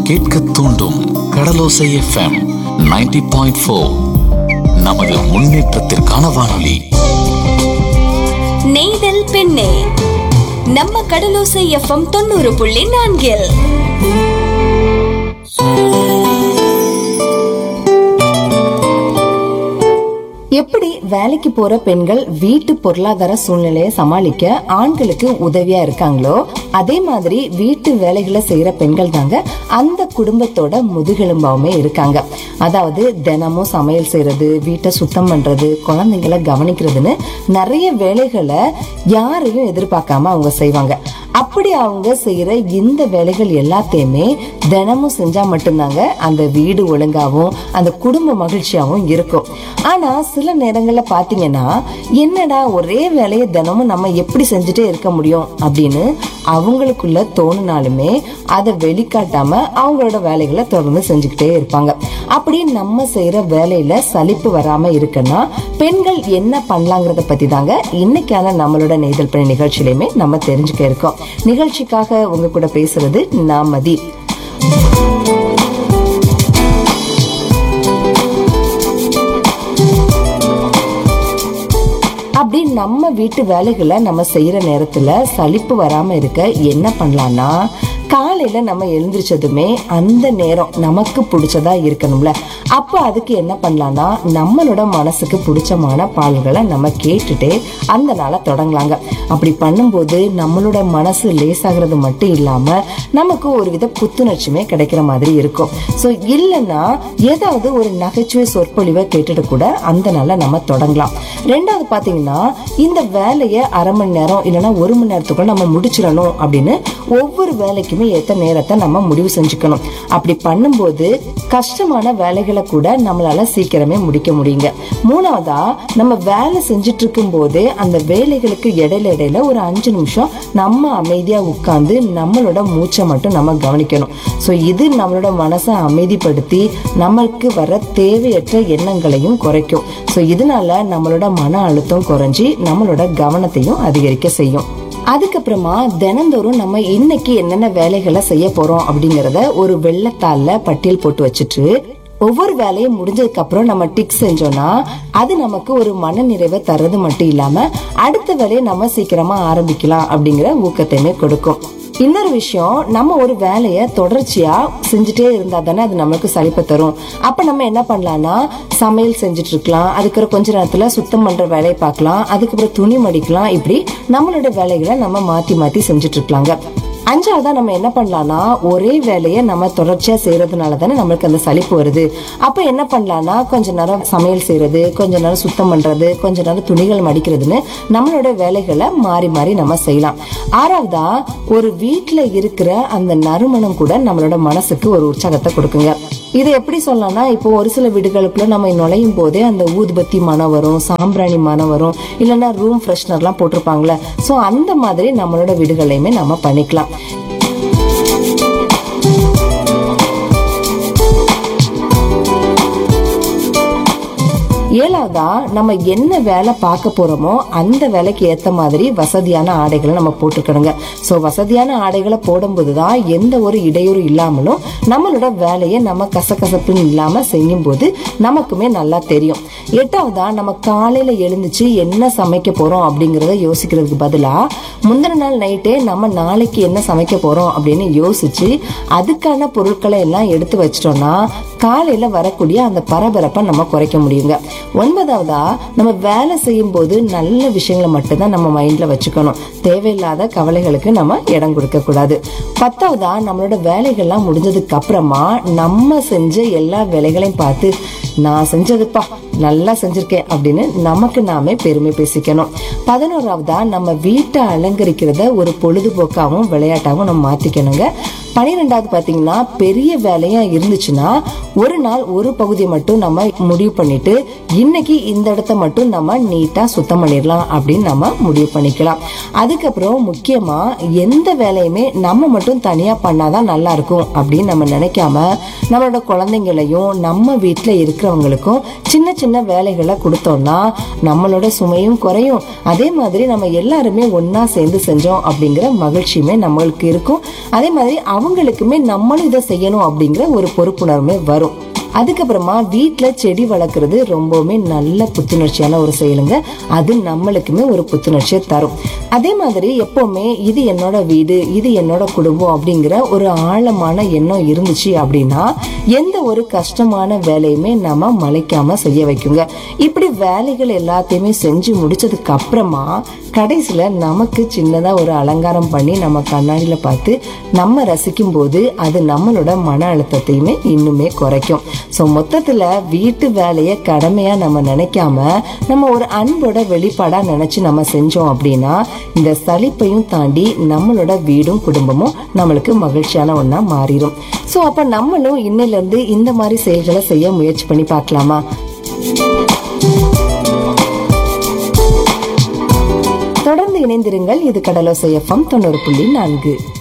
கேட்க தூண்டும் கடலோசை FM 90.4 point four நமது முன்னேற்றத்திற்கான வானொலி நெய்தல் பெண்ணே நம்ம கடலோசை எஃப்எம் தொண்ணூறு புள்ளி நான்கில் எப்படி வேலைக்கு போற பெண்கள் வீட்டு பொருளாதார சூழ்நிலையை சமாளிக்க ஆண்களுக்கு உதவியா இருக்காங்களோ அதே மாதிரி வீட்டு வேலைகளை செய்யற பெண்கள் தாங்க அந்த குடும்பத்தோட முதுகெலும்பாவுமே இருக்காங்க அதாவது தினமும் சமையல் செய்யறது வீட்டை சுத்தம் பண்றது குழந்தைங்களை கவனிக்கிறதுன்னு நிறைய வேலைகளை யாரையும் எதிர்பார்க்காம அவங்க செய்வாங்க அப்படி அவங்க செய்யற இந்த வேலைகள் எல்லாத்தையுமே தினமும் செஞ்சா மட்டும்தாங்க அந்த வீடு ஒழுங்காவும் அந்த குடும்ப மகிழ்ச்சியாவும் இருக்கும் ஆனா சில நேரங்கள்ல பாத்தீங்கன்னா என்னடா ஒரே வேலையை தினமும் நம்ம எப்படி செஞ்சுட்டே இருக்க முடியும் அப்படின்னு அவங்களுக்குள்ள தோணுனாலுமே அதை வெளிக்காட்டாம அவங்களோட வேலைகளை தொடர்ந்து செஞ்சுக்கிட்டே இருப்பாங்க அப்படி நம்ம செய்யற வேலையில சலிப்பு வராம இருக்குன்னா பெண்கள் என்ன பண்ணலாங்கிறத பத்தி தாங்க இன்னைக்கான நம்மளோட நெய்தல் பணி நிகழ்ச்சியிலுமே நம்ம தெரிஞ்சுக்க இருக்கோம் நிகழ்ச்சிக்காக உங்க கூட பேசுறது நான் மதி அப்படி நம்ம வீட்டு வேலைகளை நம்ம செய்யற நேரத்துல சலிப்பு வராம இருக்க என்ன பண்ணலாம்னா காலையில நம்ம எழுந்திரிச்சதுமே அந்த நேரம் நமக்கு பிடிச்சதா இருக்கணும்ல அப்ப அதுக்கு என்ன பண்ணலாம்னா நம்மளோட மனசுக்கு பிடிச்சமான பாடல்களை நம்ம கேட்டுட்டே அந்த நாளை தொடங்கலாங்க அப்படி பண்ணும்போது நம்மளோட மனசு லேசாகிறது மட்டும் இல்லாம நமக்கு ஒரு வித புத்துணர்ச்சியுமே கிடைக்கிற மாதிரி இருக்கும் ஸோ இல்லைன்னா ஏதாவது ஒரு நகைச்சுவை சொற்பொழிவை கேட்டுட்டு கூட அந்த நாளை நம்ம தொடங்கலாம் ரெண்டாவது பாத்தீங்கன்னா இந்த வேலையை அரை மணி நேரம் இல்லைன்னா ஒரு மணி நேரத்துக்குள்ள நம்ம முடிச்சிடணும் அப்படின்னு ஒவ்வொரு வேலைக்குமே ஏத்த நேரத்தை நம்ம முடிவு செஞ்சுக்கணும் அப்படி பண்ணும்போது கஷ்டமான வேலைகளை கூட நம்மளால சீக்கிரமே முடிக்க முடியுங்க மூணாவதா நம்ம வேலை செஞ்சுட்டு இருக்கும் போதே அந்த வேலைகளுக்கு இடையில இடையில ஒரு அஞ்சு நிமிஷம் நம்ம அமைதியா உட்கார்ந்து நம்மளோட மூச்சை மட்டும் நம்ம கவனிக்கணும் ஸோ இது நம்மளோட மனசை அமைதிப்படுத்தி நமக்கு வர தேவையற்ற எண்ணங்களையும் குறைக்கும் ஸோ இதனால நம்மளோட மன அழுத்தம் குறைஞ்சி நம்மளோட கவனத்தையும் அதிகரிக்க செய்யும் அதுக்கப்புறமா தினந்தோறும் நம்ம இன்னைக்கு என்னென்ன வேலைகளை செய்ய போறோம் அப்படிங்கறத ஒரு வெள்ளத்தாள்ல பட்டியல் போட்டு வச்சுட்டு ஒவ்வொரு வேலையும் முடிஞ்சதுக்கு அப்புறம் நம்ம டிக் செஞ்சோம்னா அது நமக்கு ஒரு மன நிறைவை தர்றது மட்டும் இல்லாம அடுத்த வேலையை நம்ம சீக்கிரமா ஆரம்பிக்கலாம் அப்படிங்கிற ஊக்கத்தையுமே கொடுக்கும் இன்னொரு விஷயம் நம்ம ஒரு வேலையை தொடர்ச்சியா செஞ்சுட்டே இருந்தா தானே அது நம்மளுக்கு சலிப்பை தரும் அப்ப நம்ம என்ன பண்ணலாம்னா சமையல் செஞ்சுட்டு இருக்கலாம் அதுக்கப்புறம் கொஞ்ச நேரத்துல சுத்தம் பண்ற வேலையை பார்க்கலாம் அதுக்கப்புறம் துணி மடிக்கலாம் இப்படி நம்மளோட வேலைகளை நம்ம மாத்தி மாத்தி செஞ்சுட்டு இருக்கலாங்க அஞ்சாவதா நம்ம என்ன பண்ணலாம்னா ஒரே வேலையை நம்ம தொடர்ச்சியா செய்யறதுனால தானே நம்மளுக்கு அந்த சலிப்பு வருது அப்ப என்ன பண்ணலாம்னா கொஞ்ச நேரம் சமையல் செய்யறது கொஞ்ச நேரம் சுத்தம் பண்றது கொஞ்ச நேரம் துணிகள் மடிக்கிறதுன்னு நம்மளோட வேலைகளை மாறி மாறி நம்ம செய்யலாம் ஆறாவதா ஒரு வீட்டுல இருக்கிற அந்த நறுமணம் கூட நம்மளோட மனசுக்கு ஒரு உற்சாகத்தை கொடுக்குங்க இதை எப்படி சொல்லலாம்னா இப்போ ஒரு சில வீடுகளுக்குள்ள நம்ம நுழையும் போதே அந்த ஊதுபத்தி மனம் வரும் சாம்பிராணி மனம் வரும் இல்லைன்னா ரூம் ஃப்ரெஷ்னர்லாம் போட்டிருப்பாங்களே ஸோ அந்த மாதிரி நம்மளோட வீடுகளையுமே நம்ம பண்ணிக்கலாம் ஏழாவதா நம்ம என்ன வேலை பார்க்க போறோமோ அந்த வேலைக்கு ஏத்த மாதிரி வசதியான ஆடைகளை நம்ம போட்டுக்கணுங்க ஸோ வசதியான ஆடைகளை போடும்போது தான் எந்த ஒரு இடையூறு இல்லாமலும் நம்மளோட வேலையை நம்ம கசகசப்புன்னு இல்லாம செய்யும் போது நமக்குமே நல்லா தெரியும் எட்டாவதா நம்ம காலையில எழுந்துச்சு என்ன சமைக்க போறோம் அப்படிங்கறத யோசிக்கிறதுக்கு பதிலா முந்தின நாள் நைட்டே நம்ம நாளைக்கு என்ன சமைக்க போறோம் அப்படின்னு யோசிச்சு அதுக்கான பொருட்களை எல்லாம் எடுத்து வச்சிட்டோம்னா காலையில வரக்கூடிய அந்த பரபரப்பை நம்ம குறைக்க முடியுங்க ஒன்பதாவதா நம்ம வேலை செய்யும் போது நல்ல விஷயங்களை மட்டும்தான் நம்ம மைண்ட்ல வச்சுக்கணும் தேவையில்லாத கவலைகளுக்கு நம்ம இடம் கொடுக்க கூடாது பத்தாவதா நம்மளோட வேலைகள்லாம் முடிஞ்சதுக்கு அப்புறமா நம்ம செஞ்ச எல்லா வேலைகளையும் பார்த்து நான் செஞ்சதுப்பா நல்லா செஞ்சிருக்கேன் அப்படின்னு நமக்கு நாமே பெருமை பேசிக்கணும் பதினோராவதா நம்ம வீட்டை அலங்கரிக்கிறத ஒரு பொழுதுபோக்காகவும் விளையாட்டாகவும் நம்ம மாத்திக்கணுங்க பனிரெண்டாவது பாத்தீங்கன்னா பெரிய வேலையா இருந்துச்சுன்னா ஒரு நாள் ஒரு பகுதியை மட்டும் நம்ம முடிவு பண்ணிட்டு இன்னைக்கு இந்த இடத்த மட்டும் நம்ம நீட்டா சுத்தம் பண்ணிடலாம் அப்படின்னு நம்ம முடிவு பண்ணிக்கலாம் அதுக்கப்புறம் முக்கியமா எந்த வேலையுமே நம்ம மட்டும் தனியா பண்ணாதான் நல்லா இருக்கும் அப்படின்னு நம்ம நினைக்காம நம்மளோட குழந்தைங்களையும் நம்ம வீட்டுல இருக்கிற இருக்கிறவங்களுக்கும் சின்ன சின்ன வேலைகளை கொடுத்தோம்னா நம்மளோட சுமையும் குறையும் அதே மாதிரி நம்ம எல்லாருமே ஒண்ணா சேர்ந்து செஞ்சோம் அப்படிங்கிற மகிழ்ச்சியுமே நம்மளுக்கு இருக்கும் அதே மாதிரி அவங்களுக்குமே நம்மளும் இதை செய்யணும் அப்படிங்கிற ஒரு பொறுப்புணர்வுமே வரும் அதுக்கப்புறமா வீட்ல செடி வளர்க்குறது ரொம்பவுமே நல்ல புத்துணர்ச்சியான ஒரு செயலுங்க அது நம்மளுக்குமே ஒரு புத்துணர்ச்சியை தரும் அதே மாதிரி எப்பவுமே இது என்னோட வீடு இது என்னோட குடும்பம் அப்படிங்கிற ஒரு ஆழமான எண்ணம் இருந்துச்சு அப்படின்னா எந்த ஒரு கஷ்டமான வேலையுமே நம்ம மலைக்காம செய்ய வைக்குங்க இப்படி வேலைகள் எல்லாத்தையுமே செஞ்சு முடிச்சதுக்கு அப்புறமா கடைசியில நமக்கு சின்னதா ஒரு அலங்காரம் பண்ணி நம்ம கண்ணாடியில பார்த்து நம்ம ரசிக்கும் போது அது நம்மளோட மன அழுத்தத்தையுமே இன்னுமே குறைக்கும் ஸோ மொத்தத்துல வீட்டு வேலையை கடமையா நம்ம நினைக்காம நம்ம ஒரு அன்போட வெளிப்பாடா நினைச்சு நம்ம செஞ்சோம் அப்படின்னா இந்த சலிப்பையும் தாண்டி நம்மளோட வீடும் குடும்பமும் நம்மளுக்கு மகிழ்ச்சியான ஒண்ணா மாறிடும் ஸோ அப்ப நம்மளும் இன்னில இருந்து இந்த மாதிரி செயல்களை செய்ய முயற்சி பண்ணி பார்க்கலாமா தொடர்ந்து இணைந்திருங்கள் இது கடலோசை எஃப்எம் தொண்ணூறு புள்ளி நான்கு